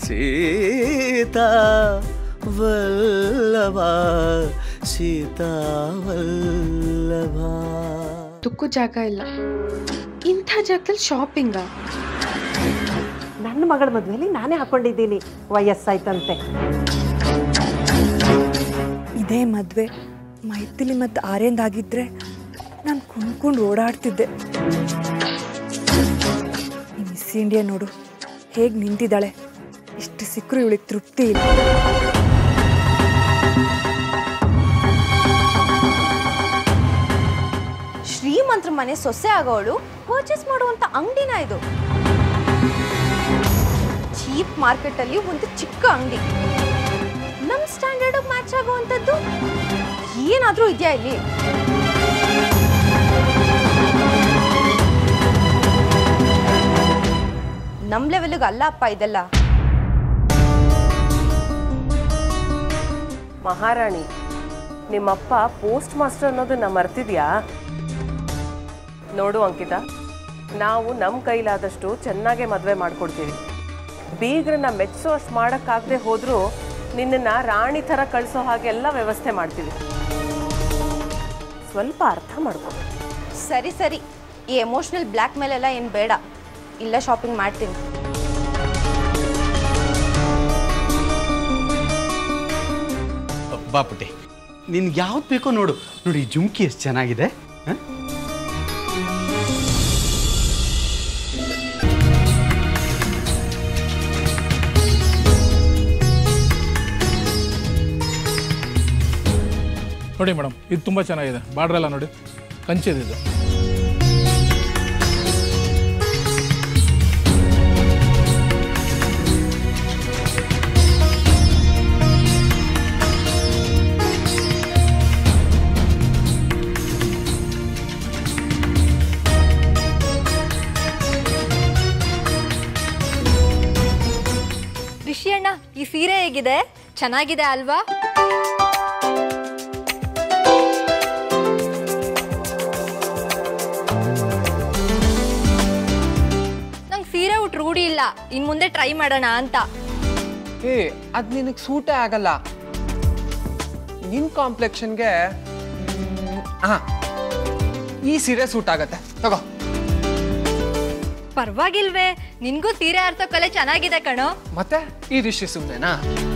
ಸೀತಾ ವಲ್ಲಭ ಸೀತಾ ವಲ್ಲಭ ತುಕ್ಕು ಜಾಗ ಇಲ್ಲ ಇಂಥ ಜಾಗದಲ್ಲಿ ಶಾಪಿಂಗಾ ನನ್ನ ಮಗಳ ಮದುವೆಲಿ ನಾನೇ ಹಾಕೊಂಡಿದ್ದೀನಿ ವಯಸ್ಸಾಯ್ತಂತೆ ಇದೇ ಮದುವೆ ಮೈಥಿಲಿ ಮತ್ತು ಆರ್ಯಂದಾಗಿದ್ರೆ ನಾನು ಕುಣ್ಕೊಂಡು ಓಡಾಡ್ತಿದ್ದೆ ಈ ಮಿಸ್ ಇಂಡಿಯಾ ನೋಡು ಹೇಗೆ ನಿಂತಿದ್ದಾಳೆ ಇಷ್ಟು ಸಿಕ್ಕರು ಇವಳಿಗೆ ತೃಪ್ತಿ ಇಲ್ಲ ಶ್ರೀಮಂತರ ಮನೆ ಸೊಸೆ ಆಗೋಳು ಪರ್ಚೇಸ್ ಮಾಡುವಂತ ಅಂಗಡಿನ ಇದು ಚೀಪ್ ಮಾರ್ಕೆಟ್ ಅಲ್ಲಿ ಒಂದು ಚಿಕ್ಕ ಅಂಗಡಿ ನಮ್ ಸ್ಟ್ಯಾಂಡರ್ಡ್ ಮ್ಯಾಚ್ ಆಗುವಂತದ್ದು ಏನಾದ್ರೂ ಇದೆಯಾ ಇಲ್ಲಿ ನಮ್ ಲೆವೆಲ್ಗೆ ಅಲ್ಲ ಅಪ್ಪ ಇದೆಲ್ಲ ಮಹಾರಾಣಿ ನಿಮ್ಮಪ್ಪ ಪೋಸ್ಟ್ ಮಾಸ್ಟರ್ ಅನ್ನೋದನ್ನ ಮರ್ತಿದ್ಯಾ ನೋಡು ಅಂಕಿತ ನಾವು ನಮ್ಮ ಕೈಲಾದಷ್ಟು ಚೆನ್ನಾಗೇ ಮದುವೆ ಮಾಡ್ಕೊಡ್ತೀವಿ ಬೀಗ್ರನ್ನ ಮೆಚ್ಚೋ ಅಷ್ಟು ಮಾಡೋಕ್ಕಾಗದೆ ಹೋದರೂ ನಿನ್ನನ್ನ ರಾಣಿ ಥರ ಕಳಿಸೋ ಹಾಗೆ ಎಲ್ಲ ವ್ಯವಸ್ಥೆ ಮಾಡ್ತೀವಿ ಸ್ವಲ್ಪ ಅರ್ಥ ಮಾಡ್ಕೊ ಸರಿ ಸರಿ ಈ ಎಮೋಷನಲ್ ಬ್ಲ್ಯಾಕ್ ಮೇಲ್ ಎಲ್ಲ ಏನು ಬೇಡ ಇಲ್ಲ ಶಾಪಿಂಗ್ ಮಾಡ್ತೀನಿ ಬಾ ಪುಟ್ಟಿ ನಿನ್ಗೆ ಯಾವ್ದು ಬೇಕೋ ನೋಡು ನೋಡಿ ಈ ಜುಮ್ಕಿ ಎಷ್ಟು ಚೆನ್ನಾಗಿದೆ ಹ? ನೋಡಿ ಮೇಡಮ್ ಇದು ತುಂಬ ಚೆನ್ನಾಗಿದೆ ಬಾರ್ಡ್ರ್ ಎಲ್ಲ ನೋಡಿ ಕಂಚಿದು ಇದು ರಿಷಿ ಅಣ್ಣ ಈ ಸೀರೆ ಹೇಗಿದೆ ಚೆನ್ನಾಗಿದೆ ಅಲ್ವಾ ನಂಗೆ ಸೀರೆ ಉಟ್ ರೂಢಿ ಇಲ್ಲ ಇನ್ ಮುಂದೆ ಟ್ರೈ ಮಾಡೋಣ ಅಂತ ಏ ಅದು ನಿನಗೆ ಸೂಟೇ ಆಗಲ್ಲ ನಿನ್ನ ಕಾಂಪ್ಲೆಕ್ಷನ್ಗೆ ಹಾಂ ಈ ಸೀರೆ ಸೂಟ್ ಆಗತ್ತೆ ತಗೋ ಪರವಾಗಿಲ್ವೇ ನಿನ್ಗೂ ಸೀರೆ ಆರ್ಸೋ ಕಲೆ ಚೆನ್ನಾಗಿದೆ ಕಣೋ ಮತ್ತೆ ಈ ರಿಷಿ ಸುಮ್ಮನೆನಾ